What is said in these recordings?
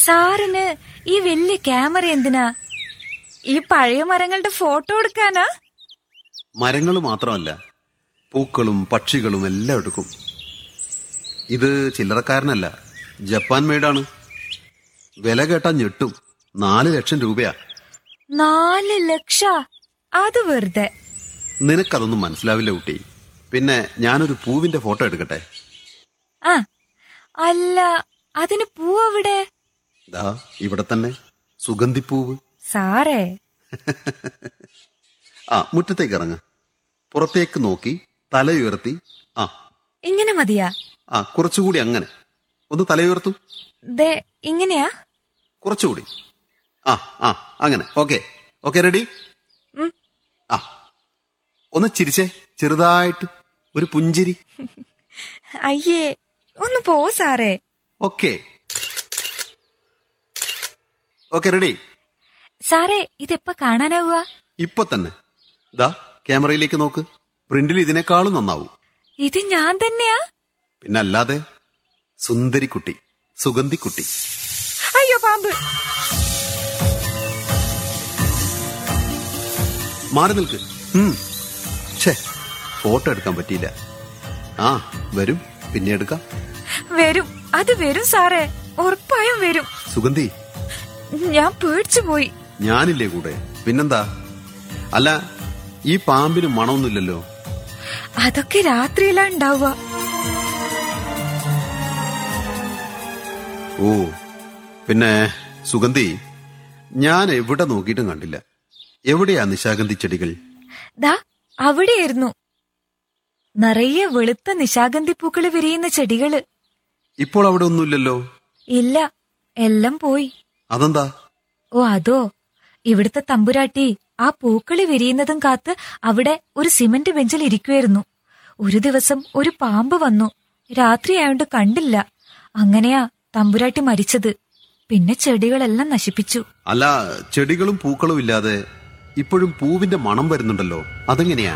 സാറിന് ഈ വലിയ ക്യാമറ എന്തിനാ ഈ പഴയ മരങ്ങളുടെ ഫോട്ടോ എടുക്കാനാ മരങ്ങൾ മാത്രമല്ല പൂക്കളും പക്ഷികളും എല്ലാം എടുക്കും ഇത് ചില്ലറക്കാരനല്ല ജപ്പാൻ മെയ്ഡാണ് വില കേട്ടാ ഞെട്ടും നാല് ലക്ഷം രൂപയാ നാല് ലക്ഷ അത് വെറുതെ നിനക്കതൊന്നും മനസ്സിലാവില്ല കുട്ടി പിന്നെ ഞാനൊരു പൂവിന്റെ ഫോട്ടോ എടുക്കട്ടെ ആ അല്ല അതിന് പൂ അവിടെ ദാ ഇവിടെ തന്നെ സുഗന്ധിപ്പൂവ് സാറേ ആ മുറ്റത്തേക്ക് ഇറങ്ങ പുറത്തേക്ക് നോക്കി തലയുയർത്തി ആ ഇങ്ങനെ മതിയാ ആ കുറച്ചുകൂടി അങ്ങനെ ഒന്ന് തലയുയർത്തു ദേ ഇങ്ങനെയാ കുറച്ചുകൂടി ആ ആ അങ്ങനെ ഓക്കെ ഓക്കെ റെഡി ഉം. ആ ഒന്ന് ചിരിച്ചേ ചെറുതായിട്ട് ഒരു പുഞ്ചിരി അയ്യേ ഒന്ന് പോ സാറേ ഓക്കെ ഓക്കെ റെഡി സാറേ ഇതെപ്പ കാണാനാവുക ഇപ്പൊ തന്നെ ദാ ക്യാമറയിലേക്ക് നോക്ക് പ്രിന്റിൽ ഇതിനേക്കാളും നന്നാവും ഇത് ഞാൻ തന്നെയാ പിന്നെ അല്ലാതെ സുന്ദരിക്കുട്ടി സുഗന്ധിക്കുട്ടി അയ്യോ പാമ്പ് മാറി നിൽക്ക് ഉം. ഛേ ഫോട്ടോ എടുക്കാൻ പറ്റിയില്ല ആ വരും പിന്നെ എടുക്കാം വരും അത് വരും സാറേ ഉറപ്പായും വരും സുഗന്ധി ഞാൻ പേടിച്ചു പോയി ഞാനില്ലേ കൂടെ പിന്നെന്താ അല്ല ഈ പാമ്പിന് മണമൊന്നുമില്ലല്ലോ അതൊക്കെ രാത്രിയിലാ ഉണ്ടാവുക ഓ പിന്നെ സുഗന്ധി ഞാൻ എവിടെ നോക്കിയിട്ടും കണ്ടില്ല എവിടെയാ നിശാഗന്ധി ചെടികൾ ദാ അവിടെയായിരുന്നു നിറയെ വെളുത്ത നിശാഗന്ധി പൂക്കള് വിരിയുന്ന ചെടികള് ഇപ്പോൾ അവിടെ ഒന്നുമില്ലല്ലോ ഇല്ല എല്ലാം പോയി അതെന്താ ഓ അതോ ഇവിടുത്തെ തമ്പുരാട്ടി ആ പൂക്കള് വിരിയുന്നതും കാത്ത് അവിടെ ഒരു സിമന്റ് ബെഞ്ചിൽ ഇരിക്കുമായിരുന്നു ഒരു ദിവസം ഒരു പാമ്പ് വന്നു രാത്രിയായോണ്ട് കണ്ടില്ല അങ്ങനെയാ തമ്പുരാട്ടി മരിച്ചത് പിന്നെ ചെടികളെല്ലാം നശിപ്പിച്ചു അല്ല ചെടികളും പൂക്കളും ഇല്ലാതെ ഇപ്പോഴും പൂവിന്റെ മണം വരുന്നുണ്ടല്ലോ അതെങ്ങനെയാ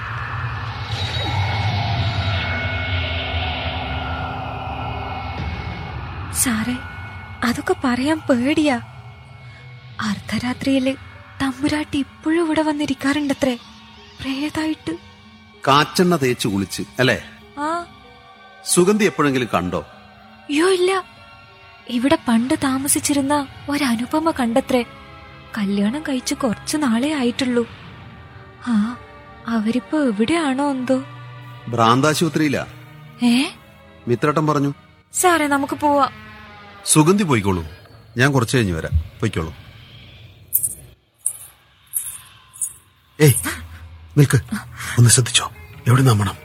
സാറേ അതൊക്കെ പറയാൻ പേടിയാ അർദ്ധരാത്രിയില് തമ്പുരാട്ടി ഇപ്പോഴും ഇവിടെ വന്നിരിക്കാറുണ്ടത്രേ പ്രേതായിട്ട് കാച്ചെണ്ണ തേച്ച് കുളിച്ച് അല്ലേ ആ സുഗന്ധി എപ്പോഴെങ്കിലും കണ്ടോ അയ്യോ ഇല്ല ഇവിടെ പണ്ട് താമസിച്ചിരുന്ന ഒരനുപമ കണ്ടത്രേ കല്യാണം കഴിച്ച് കുറച്ചു നാളെ ആയിട്ടുള്ളൂ ആ അവരിപ്പോ എവിടെയാണോ എന്തോ ഭ്രാന്താശുപത്രിയിലാ ഏ മിത്രട്ടം പറഞ്ഞു സാറേ നമുക്ക് പോവാം സുഗന്ധി പോയിക്കോളൂ ഞാൻ കുറച്ച് കഴിഞ്ഞ് വരാം പോയിക്കോളൂ ഏയ് നിൽക്ക് ഒന്ന് ശ്രദ്ധിച്ചോ എവിടെ നമ്മണം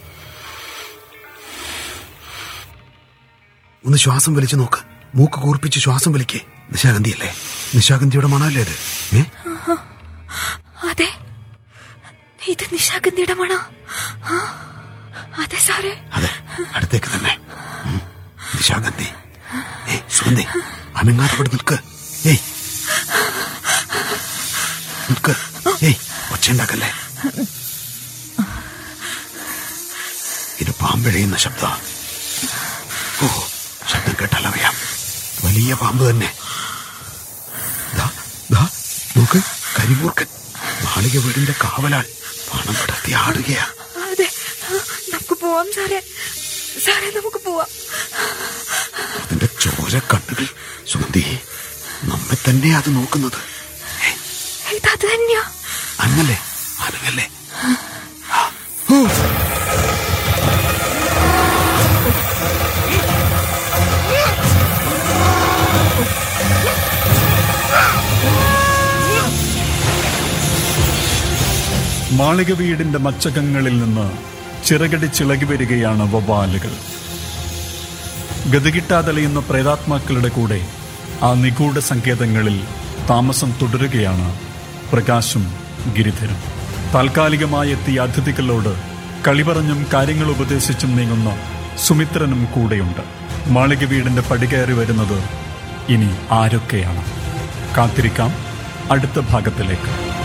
ഒന്ന് ശ്വാസം വലിച്ചു നോക്ക് മൂക്ക് കൂർപ്പിച്ച് ശ്വാസം വലിക്കേ നിശാഗന്ധിയല്ലേ നിശാഗന്ധിയുടെ മണമല്ലേ അത് ഏ അതെ ഇത് നിശാഗന്ധിയുടെ മണ അതെ സാറേ അതെ അടുത്തേക്ക് തന്നെ ഉം. നിശാഗന്ധി ഏയ് സുഗന്ധി അനങ്ങാതെ ഇവിടെ നിൽക്ക് ഏയ് നിൽക്ക് ഏയ് ഒച്ചയുണ്ടാക്കല്ലേ ഇത് പാമ്പിഴയുന്ന ശബ്ദ ഓ ശബ്ദം കേട്ടാൽ അറിയാം വലിയ പാമ്പ് തന്നെ ദാ, ദാ, നോക്ക് കരിമൂർക്കൻ മാളിക വീടിന്റെ കാവലാൾ പണം പടർത്തി ആടുകയാ അതെ നമുക്ക് പോവാം സാറേ സാറേ നമുക്ക് പോവാം അതിന്റെ ചോര കണ്ണുകൾ സുഗന്ധി നമ്മെ തന്നെ അത് നോക്കുന്നത് ഏയ്, ഇത് അത് തന്നെയാ അനങ്ങല്ലേ അനങ്ങല്ലേ മാളിക വീടിന്റെ മച്ചകങ്ങളിൽ നിന്ന് ചിറകടിച്ചിളകി വരികയാണ് വവ്വാലുകൾ ഗതികിട്ടാതലയുന്ന പ്രേതാത്മാക്കളുടെ കൂടെ ആ നിഗൂഢ സങ്കേതങ്ങളിൽ താമസം തുടരുകയാണ് പ്രകാശും ഗിരിധരും താൽക്കാലികമായി എത്തിയ അതിഥികളോട് കളി പറഞ്ഞും കാര്യങ്ങൾ ഉപദേശിച്ചും നീങ്ങുന്ന സുമിത്രനും കൂടെയുണ്ട് മാളിക വീടിന്റെ പടികയറി വരുന്നത് ഇനി ആരൊക്കെയാണ് കാത്തിരിക്കാം അടുത്ത ഭാഗത്തിലേക്ക്